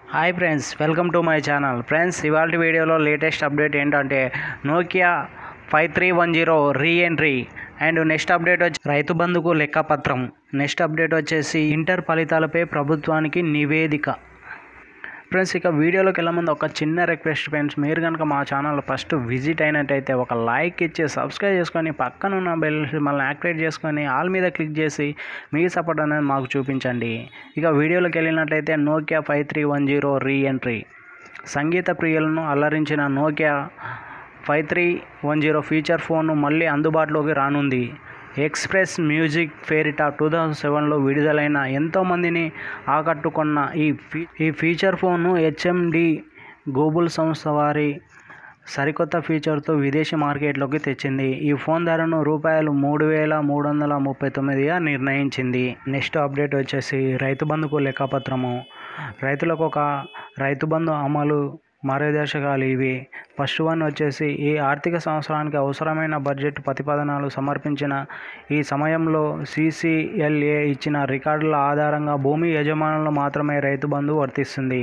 hi friends welcome to my channel friends ఇవాళ వీడియోలో latest update ఏంటంటే Nokia five three one zero re entry and next update వచ్చి రైతు బంధుకు లెక్కపత్రం నెక్స్ట్ అప్డేట్ వచ్చేసి ఇంటర్ ఫలితాలపై ప్రభుత్వానికి నివేదిక ఫ్రెండ్స్ ఇక వీడియోలోకి వెళ్ళే ముందు ఒక చిన్న రిక్వెస్ట్ ఫ్రెండ్స్ మీరు కనుక మా ఛానల్ ఫస్ట్ విజిట్ అయినట్టయితే ఒక లైక్ ఇచ్చి సబ్స్క్రైబ్ చేసుకొని పక్కన ఉన్న బెల్ మళ్ళీ యాక్టివేట్ చేసుకొని ఆల్ మీద క్లిక్ చేసి మీ సపోర్ట్ అనేది మాకు చూపించండి ఇక వీడియోలోకి వెళ్ళినట్టయితే Nokia five three one zero re entry సంగీత ప్రియులను అల్లరించిన Nokia five three one zero feature phone మళ్ళీ అందుబాటులోకి రానుంది ఎక్స్ప్రెస్ మ్యూజిక్ ఫేరిటా టూ థౌజండ్ సెవెన్లో విడుదలైన ఎంతోమందిని ఆకట్టుకున్న ఈ ఫీ ఈ ఫీచర్ ఫోన్ను హెచ్ఎండి గూగుల్ సంస్థ వారి సరికొత్త ఫీచర్తో విదేశీ మార్కెట్లోకి తెచ్చింది ఈ ఫోన్ ధరను రూపాయలు మూడు వేల మూడు వందల ముప్పై తొమ్మిదిగా నిర్ణయించింది నెక్స్ట్ అప్డేట్ వచ్చేసి రైతు బంధుకు లెక్కపత్రము రైతులకు ఒక రైతు బంధు అమలు మార్గదర్శకాలు ఇవి ఫస్ట్ వన్ వచ్చేసి ఈ ఆర్థిక సంవత్సరానికి అవసరమైన బడ్జెట్ ప్రతిపాదనలు సమర్పించిన ఈ సమయంలో సీసీఎల్ఏ ఇచ్చిన రికార్డుల ఆధారంగా భూమి యజమానులు మాత్రమే రైతు బంధు వర్తిస్తుంది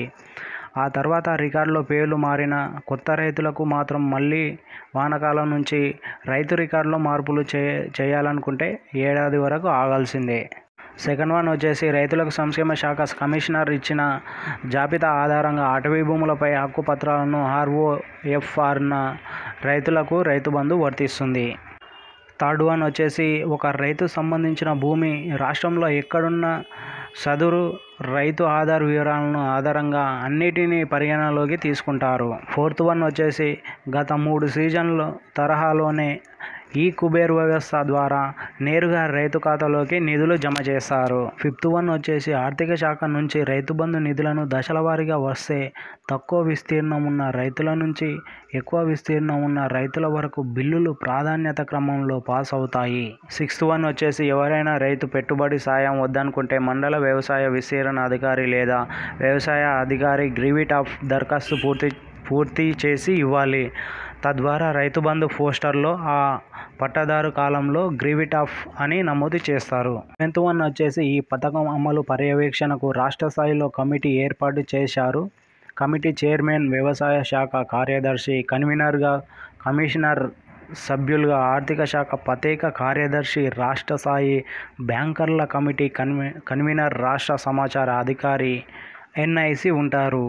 ఆ తర్వాత రికార్డులో పేర్లు మారిన కొత్త రైతులకు మాత్రం మళ్ళీ వానకాలం నుంచి రైతు రికార్డులో మార్పులు చే చేయాలనుకుంటే ఏడాది వరకు ఆగాల్సిందే సెకండ్ వన్ వచ్చేసి రైతులకు సంక్షేమ శాఖ కమిషనర్ ఇచ్చిన జాబితా ఆధారంగా అటవీ భూములపై హక్కు పత్రాలను ఆర్ఓఎఫ్ఆర్న రైతులకు రైతు బంధు వర్తిస్తుంది థర్డ్ వన్ వచ్చేసి ఒక రైతు సంబంధించిన భూమి రాష్ట్రంలో ఎక్కడున్న సదురు రైతు ఆధార్ వివరాలను ఆధారంగా అన్నిటినీ పరిగణనలోకి తీసుకుంటారు ఫోర్త్ వన్ వచ్చేసి గత మూడు సీజన్ల తరహాలోనే ఈ కుబేర్ వ్యవస్థ ద్వారా నేరుగా రైతు ఖాతాలోకి నిధులు జమ చేస్తారు ఫిఫ్త్ వన్ వచ్చేసి ఆర్థిక శాఖ నుంచి రైతు బంధు నిధులను దశల వారీగా వస్తే తక్కువ విస్తీర్ణం ఉన్న రైతుల నుంచి ఎక్కువ విస్తీర్ణం ఉన్న రైతుల వరకు బిల్లులు ప్రాధాన్యత క్రమంలో పాస్ అవుతాయి సిక్స్త్ వన్ వచ్చేసి ఎవరైనా రైతు పెట్టుబడి సాయం వద్దనుకుంటే మండల వ్యవసాయ విస్తీర్ణ అధికారి లేదా వ్యవసాయ అధికారి గ్రీవిట్ ఆఫ్ దరఖాస్తు పూర్తి పూర్తి చేసి ఇవ్వాలి తద్వారా రైతు బంధు పోస్టర్లో ఆ పట్టదారు కాలంలో గ్రీవిట్ ఆఫ్ అని నమోదు చేస్తారు టెన్త్ వన్ వచ్చేసి ఈ పథకం అమలు పర్యవేక్షణకు రాష్ట్ర స్థాయిలో కమిటీ ఏర్పాటు చేశారు కమిటీ చైర్మన్ వ్యవసాయ శాఖ కార్యదర్శి కన్వీనర్గా కమిషనర్ సభ్యులుగా ఆర్థిక శాఖ ప్రత్యేక కార్యదర్శి రాష్ట్ర స్థాయి బ్యాంకర్ల కమిటీ కన్వీ కన్వీనర్ రాష్ట్ర సమాచార అధికారి ఎన్ఐసి ఉంటారు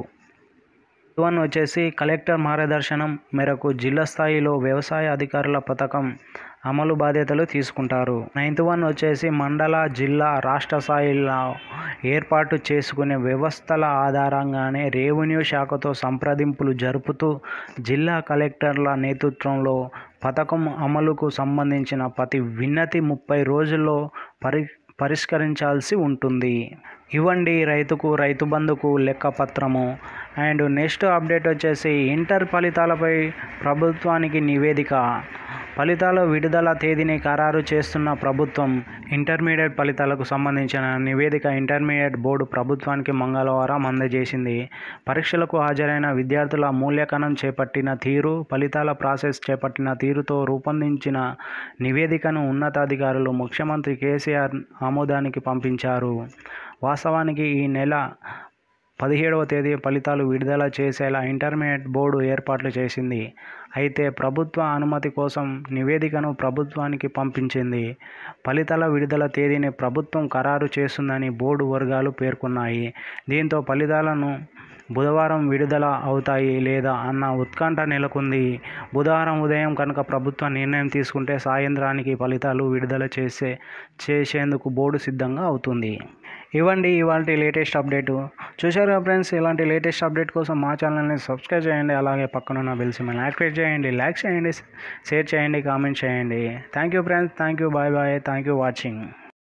వన్ వచ్చేసి కలెక్టర్ మార్గదర్శనం మేరకు జిల్లా స్థాయిలో వ్యవసాయ అధికారుల పథకం అమలు బాధ్యతలు తీసుకుంటారు నైన్త్ వన్ వచ్చేసి మండల జిల్లా రాష్ట్ర స్థాయిలో ఏర్పాటు చేసుకునే వ్యవస్థల ఆధారంగానే రెవెన్యూ శాఖతో సంప్రదింపులు జరుపుతూ జిల్లా కలెక్టర్ల నేతృత్వంలో పథకం అమలుకు సంబంధించిన ప్రతి విన్నతి ముప్పై రోజుల్లో పరి పరిష్కరించాల్సి ఉంటుంది ఇవ్వండి రైతుకు రైతు బంధుకు లెక్కపత్రము అండ్ నెక్స్ట్ అప్డేట్ వచ్చేసి ఇంటర్ ఫలితాలపై ప్రభుత్వానికి నివేదిక ఫలితాల విడుదల తేదీని ఖరారు చేస్తున్న ప్రభుత్వం ఇంటర్మీడియట్ ఫలితాలకు సంబంధించిన నివేదిక ఇంటర్మీడియట్ బోర్డు ప్రభుత్వానికి మంగళవారం అందజేసింది పరీక్షలకు హాజరైన విద్యార్థుల మూల్యాంకనం చేపట్టిన తీరు ఫలితాల ప్రాసెస్ చేపట్టిన తీరుతో రూపొందించిన నివేదికను ఉన్నతాధికారులు ముఖ్యమంత్రి కేసీఆర్ ఆమోదానికి పంపించారు వాస్తవానికి ఈ నెల పదిహేడవ తేదీ ఫలితాలు విడుదల చేసేలా ఇంటర్మీడియట్ బోర్డు ఏర్పాట్లు చేసింది అయితే ప్రభుత్వ అనుమతి కోసం నివేదికను ప్రభుత్వానికి పంపించింది ఫలితాల విడుదల తేదీని ప్రభుత్వం ఖరారు చేస్తుందని బోర్డు వర్గాలు పేర్కొన్నాయి దీంతో ఫలితాలను బుధవారం విడుదల అవుతాయి లేదా అన్న ఉత్కంఠ నెలకొంది బుధవారం ఉదయం కనుక ప్రభుత్వం నిర్ణయం తీసుకుంటే సాయంత్రానికి ఫలితాలు విడుదల చేసే చేసేందుకు బోర్డు సిద్ధంగా అవుతుంది ఇవ్వండి ఇవాళ లేటెస్ట్ అప్డేట్ చూశారు ఫ్రెండ్స్ ఇలాంటి లేటెస్ట్ అప్డేట్ కోసం మా ఛానల్ని సబ్స్క్రైబ్ చేయండి అలాగే పక్కనున్న బెల్ సిమ్మల్ని యాక్టివేట్ చేయండి లైక్ చేయండి షేర్ చేయండి కామెంట్ చేయండి thank you friends thank you bye bye thank you watching